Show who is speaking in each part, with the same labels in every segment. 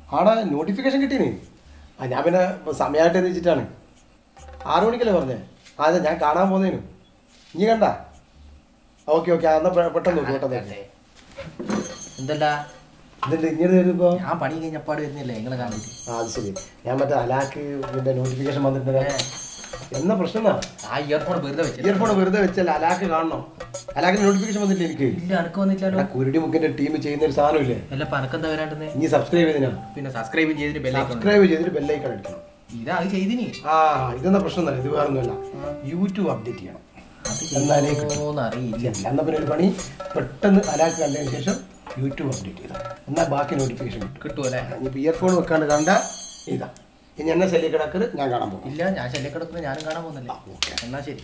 Speaker 1: ആടാ നോട്ടിഫിക്കേഷൻ കിട്ടീന് ആ ഞാൻ പിന്നെ സമയമായിട്ട് വെച്ചിട്ടാണ് ആറു മണിക്കല്ലേ പറഞ്ഞേ ആ അതെ ഞാൻ കാണാൻ പോന്നേനു നീ കണ്ട ഓക്കെ ഓക്കെ എന്നാ പെ- പെട്ടെന്ന് നോക്കി പെട്ടെന്ന് നോക്കി
Speaker 2: എന്തല്ല
Speaker 1: എന്നിട്ട് ഇങ്ങനെ വരുമ്പോ
Speaker 2: ഞാൻ പണി കഴിഞ്ഞപ്പാട് വരുന്നില്ലേ നിങ്ങളെ കാണിട്ട്
Speaker 1: ആ അത് ശരി ഞാൻ മറ്റേ അലാക്ക് ഇതിന്റെ നോട്ടിഫിക്കേഷൻ വന്നിട്ടുണ്ട് എന്നാ പ്രശ്നം എന്നാ
Speaker 2: ആ ഇയർഫോൺ വെറുതെ വെച്ചു
Speaker 1: ഇയർഫോൺ വെറുതെ വെച്ചാൽ അലാക്ക് കാണണം അലാക്കിന് നോട്ടിഫിക്കേഷൻ വന്നില്ല എനിക്ക്
Speaker 2: ഇല്ല അനക്ക് വന്നിട്ടില്ലല്ലോ
Speaker 1: എടാ, കുരുടി മുക്കിന്റെ ടീം ചെയ്യുന്ന ഒരു സാധനമില്ലേ
Speaker 2: അല്ല പനക്കെന്താ വരാണ്ടെന്ന്
Speaker 1: ഇനി സബ്സ്ക്രൈബ് ചെയ്തിനാ
Speaker 2: പിന്നെ സബ്സ്ക്രൈബ് ചെയ്തിട്ട് ബെല്ലൈക്കൺ
Speaker 1: സബ്സ്ക്രൈബ് ചെയ്തിട്ട് ബെല്ലൈക്കൺ അടിക്കണം
Speaker 2: ഇതാ അത് ചെയ്തിനി
Speaker 1: ആ ഇതെന്താ പ്രശ്നം എന്നല്ല ഇത് വേറെ ഒന്നുമല്ല യൂട്യൂബ് അപ്ഡേറ്റ് ചെയ്യണം എന്നാലേ കിട്ടൂ.
Speaker 2: ഓന്ന് അറിയില്ല
Speaker 1: ഇല്ല എന്നാ പിന്നെ ഒരു പണി പെട്ടെന്ന് അലാക്ക് കണ്ടതിന് ശേഷം യൂട്യൂബ് അപ്ഡേറ്റ് ചെയ്താൽ എന്നാൽ ബാക്കി നോട്ടിഫിക്കേഷൻ കിട്ടും
Speaker 2: കിട്ടുമല്ലേ
Speaker 1: ഇനിയിപ്പോൾ ഇയർഫോൺ വെക്കാണ്ട് കണ്ട ഇതാ ഇനി എന്നെ ശല്യ കിടക്കല് ഞാൻ കാണാൻ പോകും
Speaker 2: ഇല്ല ഞാൻ ശല്യക്കിടക്കുന്ന ഞാനും കാണാൻ പോകുന്നില്ല എന്നാ ശരി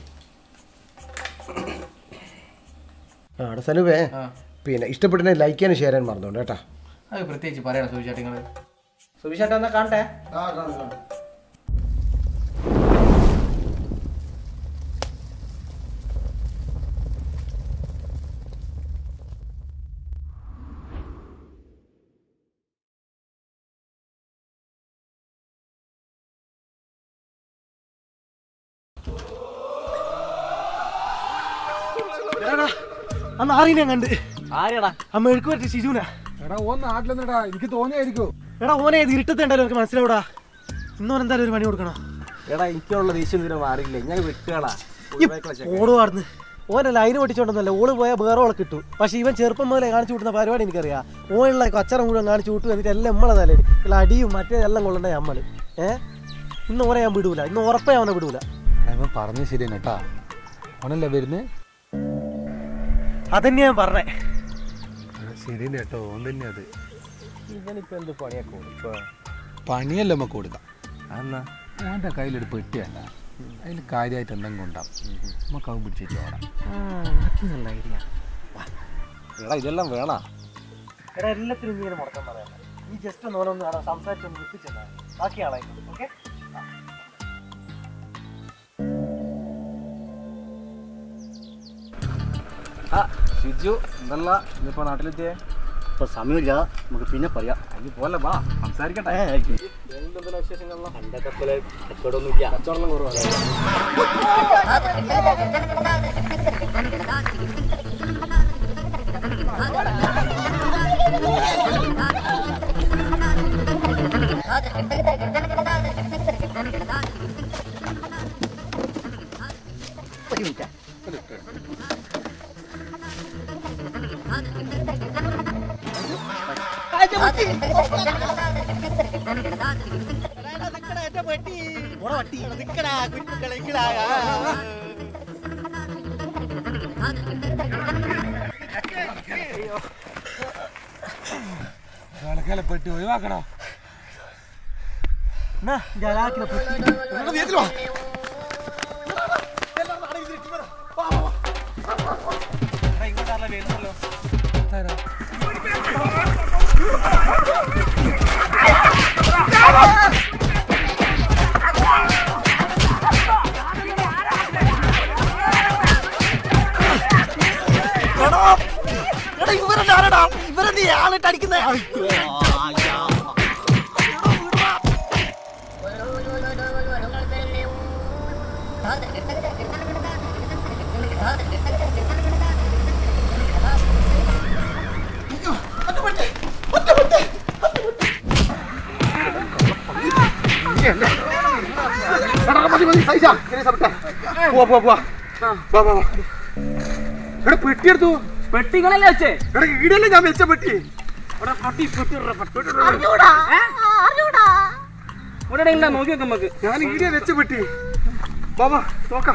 Speaker 1: ആ അവിടെ സനുവേ
Speaker 2: ആ
Speaker 1: പിന്നെ ഇഷ്ടപ്പെട്ടിനെ ലൈക്ക് ചെയ്യാനും ഷെയർ ചെയ്യാൻ മറന്നുകൊണ്ട് കേട്ടാ
Speaker 2: അത് പ്രത്യേകിച്ച് പറയണം സുവിശേട്ട നിങ്ങൾ സുവിശേട്ട എന്നാ കാണട്ടെ
Speaker 1: ആ കാണും കാണും
Speaker 3: അന്ന് ആറിനെ കണ്ട്
Speaker 2: ആരെടാ
Speaker 3: ആ മെഴുക്ക് പറ്റി ഷിജുനാ
Speaker 4: എടാ ഓൻ നാട്ടിലെന്നിടാ എനിക്ക് തോന്നിയായിരിക്കും
Speaker 3: എടാ ഓനെ ഇത് ഇരുട്ടത്തുണ്ടല്ലോ എനിക്ക് മനസ്സിലാവൂടാ ഇന്നോൻ എന്തായാലും ഒരു പണി കൊടുക്കണം
Speaker 2: എടാ എനിക്കുള്ള ദേഷ്യം തീരെ മാറിയില്ല ഞാൻ വിട്ടുകളാ
Speaker 3: ഓടുവാർന്ന് ഓനല്ല അതിന് പൊട്ടിച്ചോണ്ടൊന്നല്ല ഓള് പോയാൽ വേറെ ഓളെ കിട്ടും പക്ഷെ ഇവൻ ചെറുപ്പം മുതലേ കാണിച്ചു കൂട്ടുന്ന പരിപാടി എനിക്കറിയാം ഓനുള്ള കച്ചറ മുഴുവൻ കാണിച്ചു കൂട്ടും എന്നിട്ട് എല്ലാം നമ്മളെ തലയിൽ ഉള്ള അടിയും മറ്റേ എല്ലാം കൊള്ളണ്ടേ നമ്മള് ഏ ഇന്ന് ഓനെ ഞാൻ വിടൂല ഇന്ന് ഉറപ്പേ അവനെ വിടൂല
Speaker 4: അവൻ പറഞ്ഞു ശരി കേട്ടാ ഓനല്ലേ വരുന്നേ
Speaker 3: അതന്നെ ഞാൻ പറഞ്ഞേ
Speaker 4: ശരി കേട്ടോ ഓൻ തന്നെ അത്
Speaker 2: ഇവനിപ്പോ എന്ത് പണിയാക്കോ ഇപ്പൊ
Speaker 4: പണിയല്ല നമുക്ക് കൊടുക്കാം
Speaker 2: എന്നാ
Speaker 4: ഓൻ്റെ കയ്യിലൊരു പെട്ടിയല്ല അതിൽ കാര്യമായിട്ട് എന്തെങ്കിലും ഉണ്ടാവും നമുക്ക് അത് പിടിച്ചിട്ട് ഓടാം
Speaker 3: നല്ല ഐഡിയ
Speaker 2: എടാ ഇതെല്ലാം വേണ
Speaker 3: എടാ എല്ലാത്തിനും ഇങ്ങനെ മുടക്കം പറയാം നീ ജസ്റ്റ് ഒന്ന് ഓരോന്ന് കാണാം സംസാരിച്ചൊന്ന് വിപ്പിച്ചെന്നാ ബാക്കി ആളായി ഓക്കെ
Speaker 2: ഷിജു എന്തല്ല ഇന്നിപ്പോ നാട്ടിലെത്തിയേ
Speaker 5: ഇപ്പൊ സമയമില്ല നമുക്ക് പിന്നെ പറയാം
Speaker 2: അതിന് പോലെ വാ സംസാരിക്കട്ടെ എന്തെങ്കിലും വിശേഷങ്ങളോ
Speaker 5: എന്റെ കപ്പല് കച്ചവടമൊന്നുമില്ല
Speaker 2: കച്ചവടം കുറവാണ്
Speaker 5: ഒരു മിനിറ്റ്
Speaker 4: പെട്ടി ഒഴിവാക്കണോ
Speaker 3: എന്നാ ജലാക്കിലെ പെട്ടി
Speaker 1: പോവാ പോവാ പോവാ വാ വാ വാ എടാ പെട്ടി എടുത്തു
Speaker 6: പെട്ടികളല്ലേ വെച്ചേ
Speaker 1: എടാ ഈടല്ലേ ഞാൻ വെച്ച പെട്ടി
Speaker 6: ഇവിടെ ഇല്ല നോക്കി നോക്കാം നമുക്ക്
Speaker 1: ഞാൻ ഈടിയ വെച്ച പെട്ടി വാ വാ നോക്കാം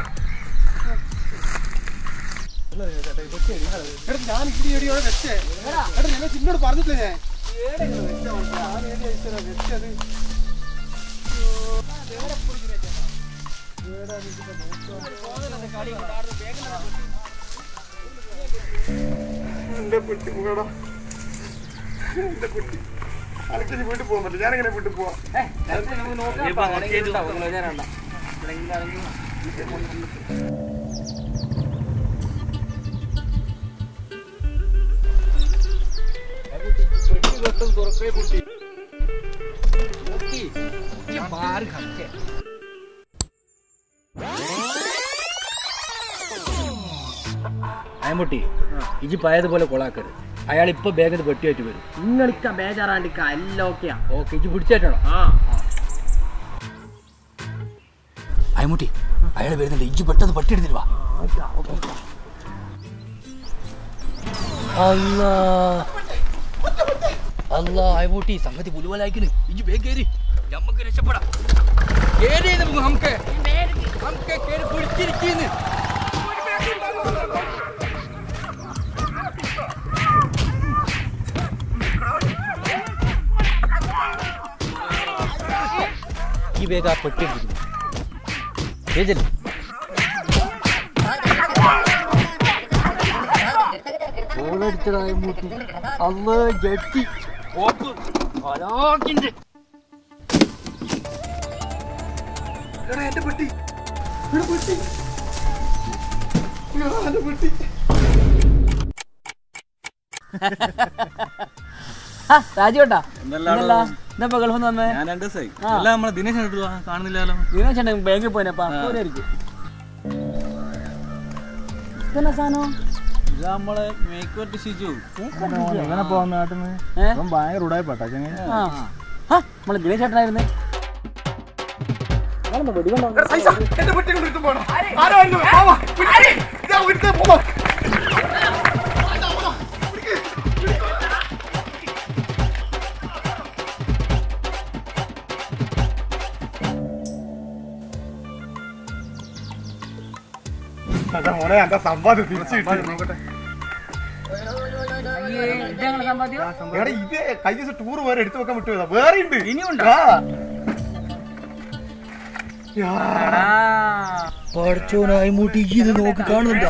Speaker 1: എടാ ഞാൻ ഈടി എടിയോടെ വെച്ചേ എടാ ഞാൻ ചിന്നോട് പറഞ്ഞിട്ടില്ലേ ഞാൻ എന്റെ പെട്ടി പോകടാ എന്റെ പെട്ടി അനക്കിനി വീട്ടിൽ പോകാൻ പറ്റില്ല ഞാനെങ്ങനെ വീട്ടിൽ പോവാം
Speaker 5: അയമുട്ടി ഇജി പഴയതുപോലെ കൊളാക്കരുത് അയാൾ ഇപ്പൊ ബാഗിൽ വെട്ടിയായിട്ട് വരും
Speaker 6: നിങ്ങളിക്ക ബേജാറാണ്ടിക്ക എല്ലാം ഓക്കെയാ
Speaker 5: ഓക്കെ ഇജി പിടിച്ചേറ്റണം
Speaker 6: ആ
Speaker 5: അയമുട്ടി അയാൾ വരുന്നുണ്ട് ഇജി പെട്ടെന്ന് പട്ടി എടുത്തിട്ട് വാ അല്ലാ അല്ലാ അയമുട്ടി സംഗതി പുലുവലായിക്കണ് ഇജി വേഗം കേറി നമുക്ക് രക്ഷപ്പെടാം കേറി നമുക്ക് നമുക്ക് നമുക്ക് കേറി പിടിച്ചിരിക്കുന്നു ഈ വേഗം ആ പെട്ടി എടുത്തിരിക്കുന്നു ഏജന്റ് അന്ന് ജട്ടി ഓപ്പ് അലാക്കിന്റെ രാജുവേട്ടാ എന്താ ഗൾഫിൽ നിന്ന് വന്നേ
Speaker 7: ഞാൻ രണ്ട് ദിവസമായി എല്ലാം നമ്മളെ ദിനേശ് എടുത്തു കാണുന്നില്ലല്ലോ
Speaker 5: ദിനേശ് ബാങ്കിൽ പോയനപ്പാ പോരായിരിക്കും ഇതെന്നാ സാധനം
Speaker 7: ഇത് നമ്മളെ മേക്കോട്ട് ഷിജു
Speaker 5: ഏ? ആ ആ, നമ്മളെ ദിനേശ് ചേട്ടനായിരുന്നു
Speaker 1: മോനെ എന്റെ സമ്പാദ്യം തിരിച്ചു കിട്ടി എടാ ഇത് കഴിഞ്ഞ ദിവസം ടൂർ വേറെ എടുത്തു വെക്കാൻ വിട്ടു പോയതാ വേറെ ഉണ്ട് ഇനിയുണ്ട്
Speaker 5: പഠിച്ചോനായി മൂട്ടി ഇത് നോക്കി കാണുന്നുണ്ടോ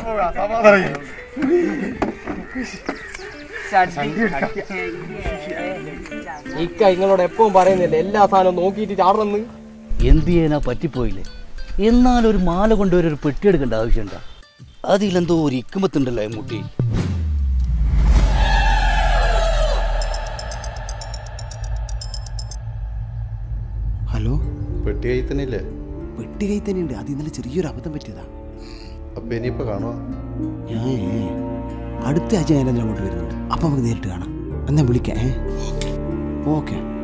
Speaker 2: ഇക്ക നിങ്ങളോട് എപ്പോഴും പറയുന്നില്ല എല്ലാ സാധനവും നോക്കിയിട്ട് ചാടണമെന്ന്
Speaker 5: എന്ത് ചെയ്യാനാ പറ്റിപ്പോയില്ലേ എന്നാലൊരു മാല കൊണ്ടുവരെ ഒരു പെട്ടി എടുക്കേണ്ട ആവശ്യമുണ്ടോ അതിലെന്തോ ഒരു ഇക്കുമത്തുണ്ടല്ലോ മുട്ടി
Speaker 8: ഹലോ
Speaker 9: പെട്ടി കയ്യിൽ തന്നെ ഇല്ലേ
Speaker 8: പെട്ടി കൈ തന്നെയുണ്ട് അത് ഇന്നലെ ചെറിയൊരു അബദ്ധം പറ്റിയതാ
Speaker 9: അപ്പൊ ഇനിയിപ്പോ കാണുക
Speaker 8: ഞാൻ അടുത്ത ആഴ്ച ഞാൻ അങ്ങോട്ട് വരുന്നുണ്ട് അപ്പം നമുക്ക് നേരിട്ട് കാണാം എന്നാ വിളിക്കാം ഏ ഓക്കെ